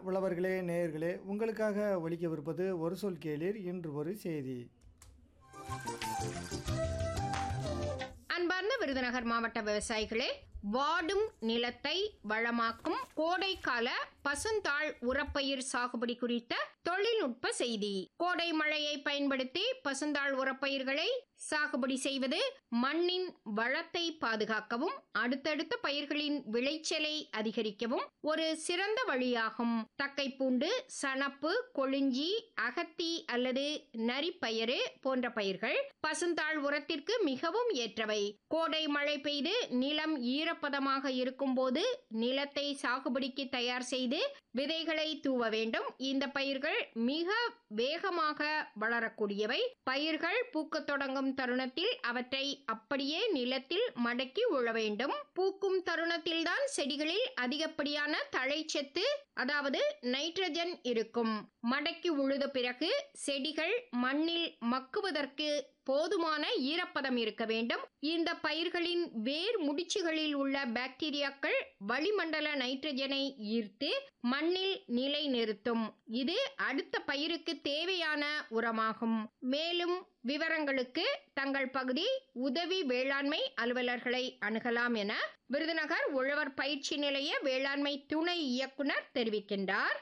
உழவர்களே நேயர்களே உங்களுக்காக ஒலிக்கவிருப்பது ஒரு சொல் கேளீர் இன்று ஒரு செய்தி அன்பார்ந்த விருதுநகர் மாவட்ட விவசாயிகளே வாடும் நிலத்தை வளமாக்கும் கோடைக்கால பசுந்தாள் உரப்பயிர் சாகுபடி குறித்த தொழில்நுட்ப செய்தி கோடை மழையை பயன்படுத்தி பசுந்தாள் உரப்பயிர்களை சாகுபடி செய்வது மண்ணின் வளத்தை பாதுகாக்கவும் அடுத்தடுத்த பயிர்களின் விளைச்சலை அதிகரிக்கவும் ஒரு சிறந்த வழியாகும் தக்கைப்பூண்டு சணப்பு கொழிஞ்சி அகத்தி அல்லது நரிப்பயிறு போன்ற பயிர்கள் பசுந்தாள் உரத்திற்கு மிகவும் ஏற்றவை கோடை மழை பெய்து நிலம் ஈரப்பதமாக இருக்கும்போது நிலத்தை சாகுபடிக்கு தயார் செய்து விதைகளை தூவ வேண்டும் இந்த பயிர்கள் மிக வேகமாக வளரக்கூடியவை பயிர்கள் பூக்கத் தொடங்கும் தருணத்தில் அவற்றை அப்படியே நிலத்தில் மடக்கி உழ வேண்டும் பூக்கும் தருணத்தில்தான் செடிகளில் அதிகப்படியான தழைச்சத்து அதாவது நைட்ரஜன் இருக்கும் மடக்கி உழுத பிறகு செடிகள் மண்ணில் மக்குவதற்கு போதுமான ஈரப்பதம் இருக்க வேண்டும் இந்த பயிர்களின் வேர் முடிச்சுகளில் உள்ள பாக்டீரியாக்கள் வளிமண்டல நைட்ரஜனை ஈர்த்து மண்ணில் நிலை நிறுத்தும் இது அடுத்த பயிருக்கு தேவையான உரமாகும் மேலும் விவரங்களுக்கு தங்கள் பகுதி உதவி வேளாண்மை அலுவலர்களை அணுகலாம் என விருதுநகர் உழவர் பயிற்சி நிலைய வேளாண்மை துணை இயக்குனர் தெரிவிக்கின்றார்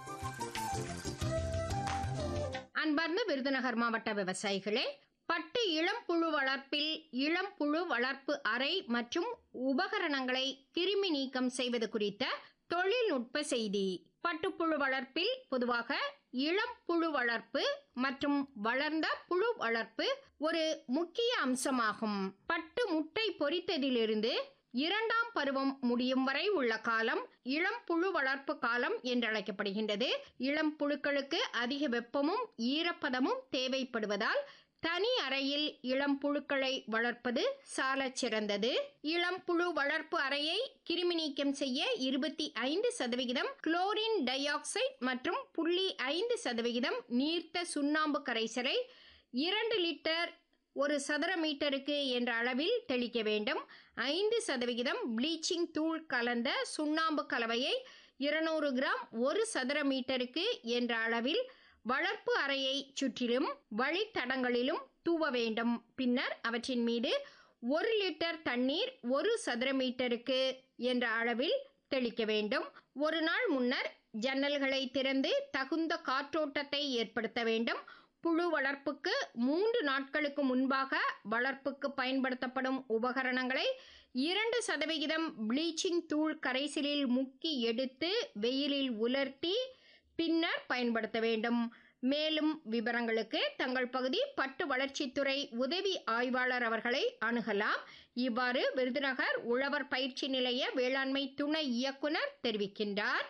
அன்பார்ந்த விருதுநகர் மாவட்ட விவசாயிகளே பட்டு இளம்புழு வளர்ப்பில் இளம்புழு வளர்ப்பு அறை மற்றும் உபகரணங்களை கிருமி நீக்கம் செய்வது குறித்த தொழில்நுட்ப செய்தி பட்டுப்புழு வளர்ப்பில் பொதுவாக இளம் புழு வளர்ப்பு மற்றும் வளர்ந்த புழு வளர்ப்பு ஒரு முக்கிய அம்சமாகும் பட்டு முட்டை பொரித்ததிலிருந்து இரண்டாம் பருவம் முடியும் வரை உள்ள காலம் இளம் புழு வளர்ப்பு காலம் என்றழைக்கப்படுகின்றது இளம் புழுக்களுக்கு அதிக வெப்பமும் ஈரப்பதமும் தேவைப்படுவதால் தனி அறையில் இளம் புழுக்களை வளர்ப்பது சாலச் சிறந்தது இளம் புழு வளர்ப்பு அறையை கிருமி நீக்கம் செய்ய இருபத்தி ஐந்து சதவிகிதம் குளோரின் டை ஆக்சைடு மற்றும் புள்ளி ஐந்து சதவிகிதம் நீர்த்த சுண்ணாம்பு கரைசலை இரண்டு லிட்டர் ஒரு சதுர மீட்டருக்கு என்ற அளவில் தெளிக்க வேண்டும் ஐந்து சதவிகிதம் ப்ளீச்சிங் தூள் கலந்த சுண்ணாம்பு கலவையை இருநூறு கிராம் ஒரு சதுர மீட்டருக்கு என்ற அளவில் வளர்ப்பு அறையை சுற்றிலும் வழித்தடங்களிலும் தூவ வேண்டும் பின்னர் அவற்றின் மீது ஒரு லிட்டர் தண்ணீர் ஒரு சதுர மீட்டருக்கு என்ற அளவில் தெளிக்க வேண்டும் ஒரு நாள் முன்னர் ஜன்னல்களை திறந்து தகுந்த காற்றோட்டத்தை ஏற்படுத்த வேண்டும் புழு வளர்ப்புக்கு மூன்று நாட்களுக்கு முன்பாக வளர்ப்புக்கு பயன்படுத்தப்படும் உபகரணங்களை இரண்டு சதவிகிதம் ப்ளீச்சிங் தூள் கரைசலில் முக்கி எடுத்து வெயிலில் உலர்த்தி பின்னர் பயன்படுத்த வேண்டும் மேலும் விவரங்களுக்கு தங்கள் பகுதி பட்டு வளர்ச்சித்துறை உதவி ஆய்வாளர் அவர்களை அணுகலாம் இவ்வாறு விருதுநகர் உழவர் பயிற்சி நிலைய வேளாண்மை துணை இயக்குனர் தெரிவிக்கின்றார்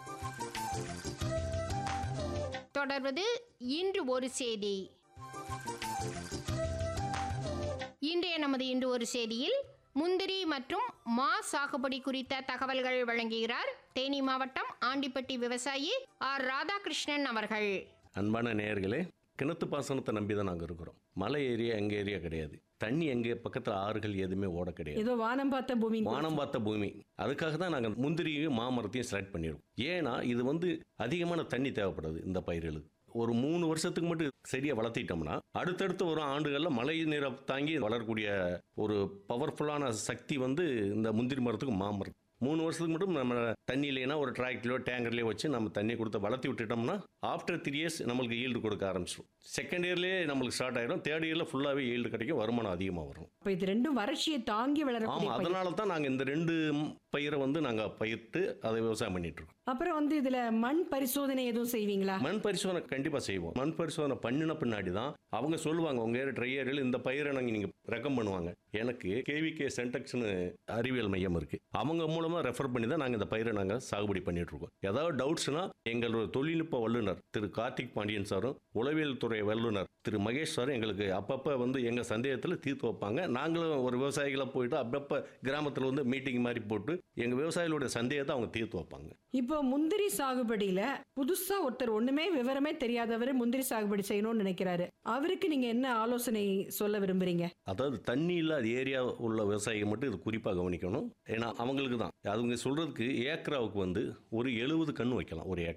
தொடர்வது இன்று ஒரு செய்தி இன்றைய நமது இன்று ஒரு செய்தியில் முந்திரி மற்றும் மா சாகுபடி குறித்த தகவல்கள் வழங்குகிறார் தேனி மாவட்டம் ஆண்டிப்பட்டி விவசாயி ஆர் ராதாகிருஷ்ணன் அவர்கள் அன்பான நேயர்களே கிணத்து பாசனத்தை நம்பி தான் நாங்கள் இருக்கிறோம் மலை ஏரியா எங்கள் ஏரியா கிடையாது தண்ணி எங்கே பக்கத்தில் ஆறுகள் எதுவுமே ஓட கிடையாது ஏதோ வானம் பார்த்த பூமி வானம் பார்த்த பூமி அதுக்காக தான் நாங்கள் முந்திரியும் மாமரத்தையும் செலக்ட் பண்ணிடுவோம் ஏன்னா இது வந்து அதிகமான தண்ணி தேவைப்படுது இந்த பயிர்களுக்கு ஒரு மூணு வருஷத்துக்கு மட்டும் சரியாக வளர்த்திட்டோம்னா அடுத்தடுத்து வரும் ஆண்டுகளில் மழை நீரை தாங்கி வளரக்கூடிய ஒரு பவர்ஃபுல்லான சக்தி வந்து இந்த முந்திரி மரத்துக்கு மாமரம் மூணு வருஷத்துக்கு மட்டும் நம்ம தண்ணி இல்லைன்னா ஒரு டிராக்டர்லையோ டேங்கர்லையோ வச்சு நம்ம தண்ணி கொடுத்து வளர்த்தி விட்டுட்டோம்னா ஆஃப்டர் த்ரீ இயர்ஸ் நம்மளுக்கு ஈல்டு கொடுக்க ஆரம்பிச்சிடும் செகண்ட் இயர்லேயே நம்மளுக்கு ஸ்டார்ட் ஆயிடும் தேர்ட் இயரில் ஃபுல்லாகவே ஈல்டு கிடைக்கும் வருமானம் அதிகமாக வரும் அப்ப இது ரெண்டும் வறட்சியை தாங்கி வளரக்கூடிய ஆமாம் பயிர். அதனால தான் நாங்கள் இந்த ரெண்டு பயிரை வந்து நாங்கள் பயிர்த்து அதை விவசாயம் பண்ணிட்டு இருக்கோம் அப்புறம் வந்து இதுல மண் பரிசோதனை எதுவும் செய்வீங்களா மண் பரிசோதனை கண்டிப்பாக செய்வோம் மண் பரிசோதனை பண்ணின பின்னாடி தான் அவங்க சொல்லுவாங்க உங்கள் ஏரியா ட்ரை ஏரியாவில் இந்த பயிரை நாங்கள் நீங்கள் ரெக்கம் பண்ணுவாங்க எனக்கு கேவிகே சென்டெக்ஸ்னு அறிவியல் மையம் இருக்குது அவங்க மூலமாக ரெஃபர் பண்ணி தான் நாங்கள் இந்த பயிரை நாங்கள் சாகுபடி பண்ணிட்டு இருக்கோம் ஏதாவது டவுட்ஸ்னா எங்களோட தொழில்நுட்ப வல்லுநர் திரு கார்த்திக் பாண்டியன் சாரும் உளவியல் துறை வல்லுநர் திரு மகேஷ் சாரும் எங்களுக்கு அப்பப்போ வந்து எங்கள் சந்தேகத்தில் தீர்த்து வைப்பாங்க நாங்களும் ஒரு விவசாயிகளாக போயிட்டு அப்பப்போ கிராமத்தில் வந்து மீட்டிங் மாதிரி போட்டு எங்கள் விவசாயிகளோட சந்தேகத்தை அவங்க தீர்த்து வைப்பாங்க இப்போ முந்திரி சாகுபடியில புதுசா ஒருத்தர் ஒண்ணுமே விவரமே தெரியாதவர் முந்திரி சாகுபடி செய்யணும்னு நினைக்கிறாரு அவருக்கு நீங்க என்ன ஆலோசனை சொல்ல விரும்புறீங்க அதாவது தண்ணி இல்லாத ஏரியா உள்ள விவசாயிகள் மட்டும் இது குறிப்பாக கவனிக்கணும் ஏன்னா அவங்களுக்கு தான் அவங்க சொல்றதுக்கு ஏக்கராவுக்கு வந்து ஒரு எழுபது கன்று வைக்கலாம் ஒரு ஏக்கர்